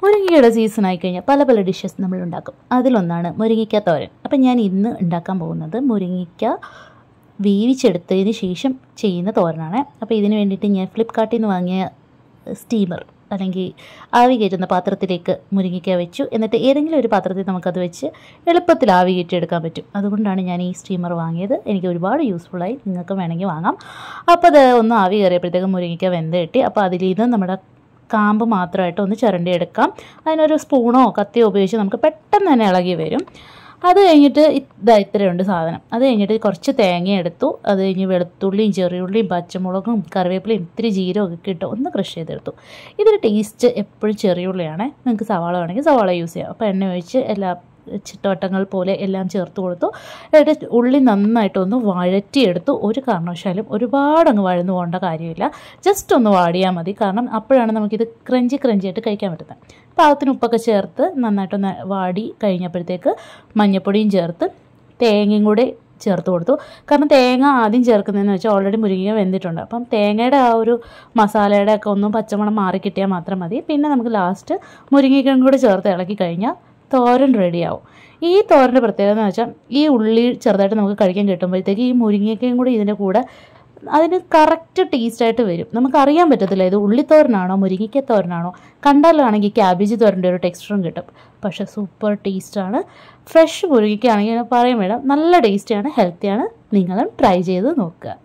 മുരിങ്ങയുടെ season ആയി കഴിഞ്ഞാൽ പല പല ഡിഷസ് നമ്മൾ ഉണ്ടാക്കും അതിലൊന്നാണ് മുരിങ്ങിക്ക തോരൻ അപ്പം ഞാൻ ഇന്ന് ഉണ്ടാക്കാൻ പോകുന്നത് മുരിങ്ങിക്ക വേവിച്ചെടുത്തതിന് ശേഷം ചെയ്യുന്ന തോരനാണ് അപ്പോൾ ഇതിന് വേണ്ടിയിട്ട് ഞാൻ ഫ്ലിപ്കാർട്ടിൽ നിന്ന് വാങ്ങിയ സ്റ്റീമർ അല്ലെങ്കിൽ ആവി കയറ്റുന്ന പാത്രത്തിലേക്ക് മുരിങ്ങിക്ക വെച്ചു എന്നിട്ട് ഏതെങ്കിലും ഒരു പാത്രത്തിൽ നമുക്കത് വെച്ച് എളുപ്പത്തിൽ ആവി കയറ്റിയെടുക്കാൻ പറ്റും അതുകൊണ്ടാണ് ഞാൻ ഈ സ്റ്റീമർ വാങ്ങിയത് എനിക്ക് ഒരുപാട് യൂസ്ഫുള്ളായി നിങ്ങൾക്ക് വേണമെങ്കിൽ വാങ്ങാം അപ്പോൾ അത് ഒന്ന് ആവി കയറിയപ്പോഴത്തേക്കും മുരിങ്ങിക്ക വെന്ത് കിട്ടി അപ്പോൾ അതിൽ നിന്ന് നമ്മുടെ കാമ്പ് മാത്രമായിട്ട് ഒന്ന് ചിരണ്ടി എടുക്കാം അതിനൊരു സ്പൂണോ കത്തിയോ ഉപയോഗിച്ച് നമുക്ക് പെട്ടെന്ന് തന്നെ ഇളകി വരും അത് കഴിഞ്ഞിട്ട് ഇതാ ഇത്രയുണ്ട് സാധനം അത് കഴിഞ്ഞിട്ട് കുറച്ച് തേങ്ങ എടുത്തു അത് കഴിഞ്ഞ് വെളുത്തുള്ളിയും ചെറിയുള്ളിയും പച്ചമുളകും കറിവേപ്പിലയും ഇത്തിരി ജീരകമൊക്കെ ഇട്ട് ഒന്ന് ക്രഷ് ചെയ്തെടുത്തു ഇതിന് ടേസ്റ്റ് എപ്പോഴും ചെറിയുള്ളിയാണ് നിങ്ങൾക്ക് സവാള വേണമെങ്കിൽ സവാള യൂസ് ചെയ്യാം അപ്പോൾ എണ്ണ ഒഴിച്ച് എല്ലാ ചിട്ടവട്ടങ്ങൾ പോലെ എല്ലാം ചേർത്ത് കൊടുത്തു എന്നിട്ട് ഉള്ളി നന്നായിട്ടൊന്ന് വഴറ്റിയെടുത്തു ഒരു കാരണവശാലും ഒരുപാട് അങ്ങ് വഴന്നു പോകേണ്ട കാര്യമില്ല ജസ്റ്റ് ഒന്ന് വാടിയാൽ മതി കാരണം അപ്പോഴാണ് നമുക്കിത് ക്രഞ്ചി ക്രഞ്ചി ആയിട്ട് കഴിക്കാൻ പറ്റുന്നത് പാകത്തിന് ഉപ്പൊക്കെ ചേർത്ത് നന്നായിട്ടൊന്ന് വാടി കഴിഞ്ഞപ്പോഴത്തേക്ക് മഞ്ഞൾപ്പൊടിയും ചേർത്ത് തേങ്ങയും കൂടി ചേർത്ത് കൊടുത്തു കാരണം തേങ്ങ ആദ്യം ചേർക്കുന്നതെന്ന് വെച്ചാൽ ഓൾറെഡി മുരിങ്ങ വെന്തിട്ടുണ്ട് അപ്പം തേങ്ങയുടെ ആ ഒരു മസാലയുടെ ഒക്കെ ഒന്ന് പച്ചമണം മാറി കിട്ടിയാൽ മാത്രം മതി പിന്നെ നമുക്ക് ലാസ്റ്റ് മുരിങ്ങയ്ക്കും കൂടി ചേർത്ത് ഇളക്കി കഴിഞ്ഞാൽ തോരൻ റെഡിയാവും ഈ തോരൻ്റെ പ്രത്യേകത എന്ന് വെച്ചാൽ ഈ ഉള്ളി ചെറുതായിട്ട് നമുക്ക് കഴിക്കാൻ കിട്ടുമ്പോഴത്തേക്ക് ഈ മുരിങ്ങയ്ക്കയും കൂടി ഇതിൻ്റെ കൂടെ അതിന് കറക്റ്റ് ടേസ്റ്റായിട്ട് വരും നമുക്കറിയാൻ പറ്റത്തില്ല ഇത് ഉള്ളിത്തോരനാണോ മുരിങ്ങയ്ക്ക തോരനാണോ കണ്ടാലാണെങ്കിൽ ക്യാബേജ് തോരൻ്റെ ഒരു ടെക്സ്ചറും കിട്ടും പക്ഷേ സൂപ്പർ ടേസ്റ്റാണ് ഫ്രഷ് മുരിങ്ങയ്ക്കാണെങ്കിൽ പറയാൻ വേണം നല്ല ടേസ്റ്റിയാണ് ഹെൽത്തിയാണ് നിങ്ങളും ട്രൈ ചെയ്ത് നോക്കുക